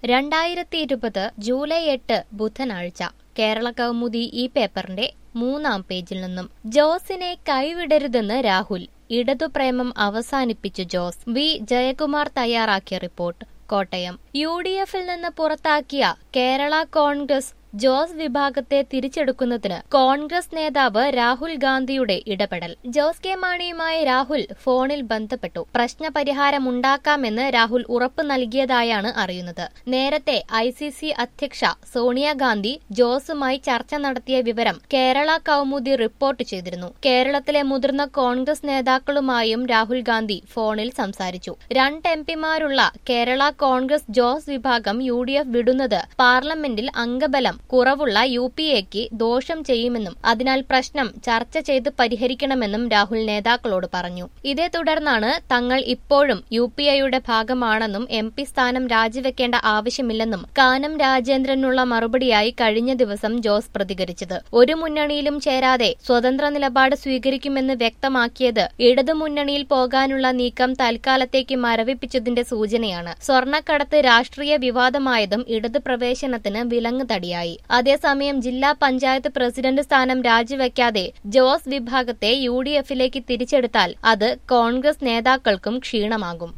രണ്ടായിരത്തി ഇരുപത് ജൂലൈ എട്ട് ബുധനാഴ്ച കേരള കൗമുദി ഈ പേപ്പറിന്റെ മൂന്നാം പേജിൽ നിന്നും ജോസിനെ കൈവിടരുതെന്ന് രാഹുൽ ഇടതുപ്രേമം അവസാനിപ്പിച്ചു ജോസ് വി ജയകുമാർ തയ്യാറാക്കിയ റിപ്പോർട്ട് കോട്ടയം യു ഡി എഫിൽ നിന്ന് പുറത്താക്കിയ കേരള കോൺഗ്രസ് ജോസ് വിഭാഗത്തെ തിരിച്ചെടുക്കുന്നതിന് കോൺഗ്രസ് നേതാവ് രാഹുൽ ഗാന്ധിയുടെ ഇടപെടൽ ജോസ് കെ മാണിയുമായി രാഹുൽ ഫോണിൽ ബന്ധപ്പെട്ടു പ്രശ്നപരിഹാരമുണ്ടാക്കാമെന്ന് രാഹുൽ ഉറപ്പു നൽകിയതായാണ് അറിയുന്നത് നേരത്തെ ഐ സി സി അധ്യക്ഷ സോണിയാഗാന്ധി ജോസുമായി ചർച്ച നടത്തിയ വിവരം കേരള കൗമുദി റിപ്പോർട്ട് ചെയ്തിരുന്നു കേരളത്തിലെ മുതിർന്ന കോൺഗ്രസ് നേതാക്കളുമായും രാഹുൽ ഗാന്ധി ഫോണിൽ സംസാരിച്ചു രണ്ട് എം പിമാരുള്ള കേരള കോൺഗ്രസ് ജോസ് വിഭാഗം യു ഡി എഫ് വിടുന്നത് പാർലമെന്റിൽ അംഗബലം കുറവുള്ള യു പി എക്ക് ദോഷം ചെയ്യുമെന്നും അതിനാൽ പ്രശ്നം ചർച്ച ചെയ്ത് പരിഹരിക്കണമെന്നും രാഹുൽ നേതാക്കളോട് പറഞ്ഞു ഇതേ തുടർന്നാണ് തങ്ങൾ ഇപ്പോഴും യു പി എയുടെ ഭാഗമാണെന്നും എം പി സ്ഥാനം രാജിവെക്കേണ്ട ആവശ്യമില്ലെന്നും കാനം രാജേന്ദ്രനുള്ള മറുപടിയായി കഴിഞ്ഞ ദിവസം ജോസ് പ്രതികരിച്ചത് ഒരു മുന്നണിയിലും ചേരാതെ സ്വതന്ത്ര നിലപാട് സ്വീകരിക്കുമെന്ന് വ്യക്തമാക്കിയത് ഇടതുമുന്നണിയിൽ പോകാനുള്ള നീക്കം തൽക്കാലത്തേക്ക് മരവിപ്പിച്ചതിന്റെ സൂചനയാണ് സ്വർണ്ണക്കടത്ത് രാഷ്ട്രീയ വിവാദമായതും ഇടത് പ്രവേശനത്തിന് വിലങ്ങ് തടിയായി അതേസമയം ജില്ലാ പഞ്ചായത്ത് പ്രസിഡന്റ് സ്ഥാനം രാജിവെക്കാതെ ജോസ് വിഭാഗത്തെ യു ഡി എഫിലേക്ക് തിരിച്ചെടുത്താൽ അത് കോൺഗ്രസ് നേതാക്കൾക്കും ക്ഷീണമാകും